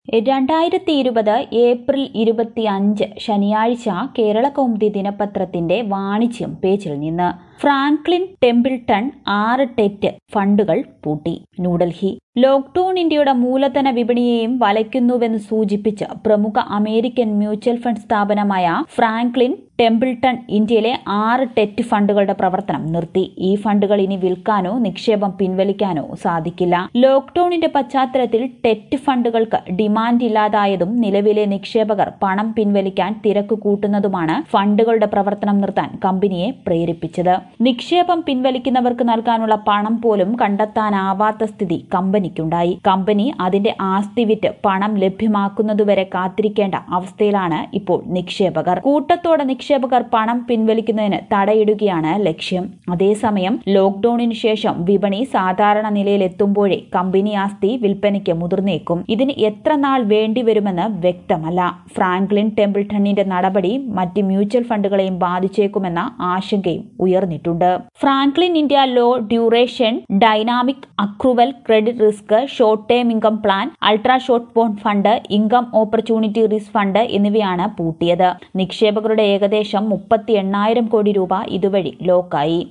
രണ്ടായിരത്തി ഇരുപത് ഏപ്രിൽ ഇരുപത്തി അഞ്ച് ശനിയാഴ്ച കേരള കൗമുദി ദിനപത്രത്തിന്റെ വാണിജ്യം പേജിൽ നിന്ന് ഫ്രാങ്ക്ലിൻ ടെമ്പിൾട്ടൺ ആറ് ടെറ്റ് ഫണ്ടുകൾ പൂട്ടി ന്യൂഡൽഹി ലോക്ഡൌൺ ഇന്ത്യയുടെ മൂലധന വിപണിയെയും വലയ്ക്കുന്നുവെന്ന് സൂചിപ്പിച്ച് പ്രമുഖ അമേരിക്കൻ മ്യൂച്വൽ ഫണ്ട് സ്ഥാപനമായ ഫ്രാങ്ക്ലിൻ ടെമ്പിൾട്ടൺ ഇന്ത്യയിലെ ആറ് ടെറ്റ് ഫണ്ടുകളുടെ പ്രവർത്തനം നിർത്തി ഈ ഫണ്ടുകൾ ഇനി വിൽക്കാനോ നിക്ഷേപം പിൻവലിക്കാനോ സാധിക്കില്ല ലോക്ഡൌണിന്റെ പശ്ചാത്തലത്തിൽ ടെറ്റ് ഫണ്ടുകൾക്ക് ഡിമാൻഡ് ഇല്ലാതായതും നിലവിലെ നിക്ഷേപകർ പണം പിൻവലിക്കാൻ തിരക്ക് കൂട്ടുന്നതുമാണ് ഫണ്ടുകളുടെ പ്രവർത്തനം നിർത്താൻ കമ്പനിയെ പ്രേരിപ്പിച്ചത് നിക്ഷേപം പിൻവലിക്കുന്നവർക്ക് നൽകാനുള്ള പണം പോലും കണ്ടെത്താനാവാത്ത സ്ഥിതി കമ്പനിക്കുണ്ടായി കമ്പനി അതിന്റെ ആസ്തി വിറ്റ് പണം ലഭ്യമാക്കുന്നതുവരെ കാത്തിരിക്കേണ്ട അവസ്ഥയിലാണ് ഇപ്പോൾ നിക്ഷേപകർ കൂട്ടത്തോടെ നിക്ഷേപകർ പണം പിൻവലിക്കുന്നതിന് തടയിടുകയാണ് ലക്ഷ്യം അതേസമയം ലോക്ഡൌണിന് ശേഷം വിപണി സാധാരണ നിലയിലെത്തുമ്പോഴേ കമ്പനി ആസ്തി വിൽപ്പനയ്ക്ക് മുതിർന്നേക്കും ഇതിന് എത്ര നാൾ വേണ്ടിവരുമെന്ന് വ്യക്തമല്ല ഫ്രാങ്ക്ലിൻ ടെമ്പിൾട്ടണിന്റെ നടപടി മറ്റ് മ്യൂച്വൽ ഫണ്ടുകളെയും ബാധിച്ചേക്കുമെന്ന ആശങ്കയും ഉയർന്നിട്ടുണ്ട് Franklin India low duration dynamic accrual credit risk short term income plan ultra short bond fund income opportunity risk fund എന്നിവയാണ് പൂട്ടിയത് നിക്ഷേപകരുടെ ഏകദേശം മുപ്പത്തി എണ്ണായിരം കോടി രൂപ ഇതുവഴി ലോക്കായി